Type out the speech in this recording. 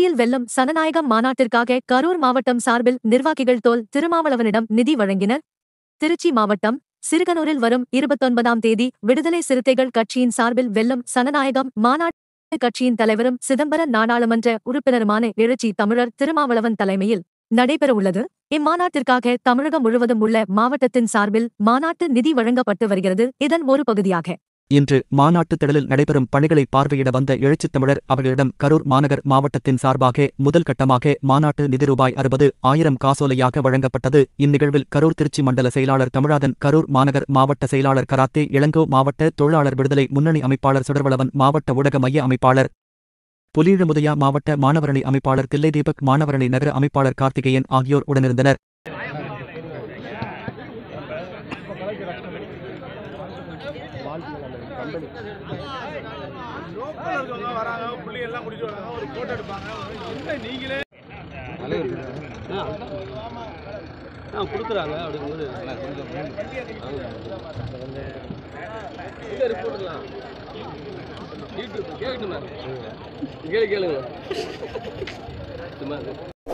திருச்சியில் வெல்லும் சனநாயகம் மாநாட்டிற்காக கரூர் மாவட்டம் சார்பில் நிர்வாகிகள் தோல் திருமாவளவனிடம் நிதி வழங்கினர் திருச்சி மாவட்டம் சிறுகனூரில் வரும் இருபத்தொன்பதாம் தேதி விடுதலை சிறுத்தைகள் கட்சியின் சார்பில் வெல்லும் சனநாயகம் மாநாட்டு கட்சியின் தலைவரும் சிதம்பர நாடாளுமன்ற உறுப்பினருமான எழுச்சி தமிழர் திருமாவளவன் தலைமையில் நடைபெறவுள்ளது இம்மாநாட்டிற்காக தமிழகம் முழுவதும் உள்ள மாவட்டத்தின் சார்பில் மாநாட்டு நிதி வழங்கப்பட்டு வருகிறது இதன் ஒரு பகுதியாக இன்று மாநாட்டு திடலில் நடைபெறும் பணிகளை பார்வையிட வந்த எழுச்சித் தமிழர் அவர்களிடம் கரூர் மாநகர் மாவட்டத்தின் சார்பாக முதல் கட்டமாக மாநாட்டு நிதி ரூபாய் அறுபது ஆயிரம் காசோலையாக வழங்கப்பட்டது இந்நிகழ்வில் கரூர் திருச்சி மண்டல செயலாளர் தமிழாதன் கரூர் மாநகர் மாவட்ட செயலாளர் கராத்தே இளங்கோ மாவட்ட தொழிலாளர் விடுதலை முன்னணி அமைப்பாளர் சுடர்வளவன் மாவட்ட ஊடக மைய அமைப்பாளர் புலிழுமுதையா மாவட்ட மாணவரணி அமைப்பாளர் தில்லை தீபக் மாணவரணி நகர அமைப்பாளர் கார்த்திகேயன் ஆகியோர் உடனிருந்தனர் லோக்கல்ல இருக்கவங்க வராங்க புள்ளி எல்லாம் முடிச்சு வராங்க ஒரு போட்டோ எடுப்பாங்க என்ன நீங்களே ஆ கொடுக்குறாங்க அப்படிங்கும்போது சரி போட்டுக்கலாம் யூடியூப் கேட்கட்டுமே கேளு கேளுங்க சும்மா இரு.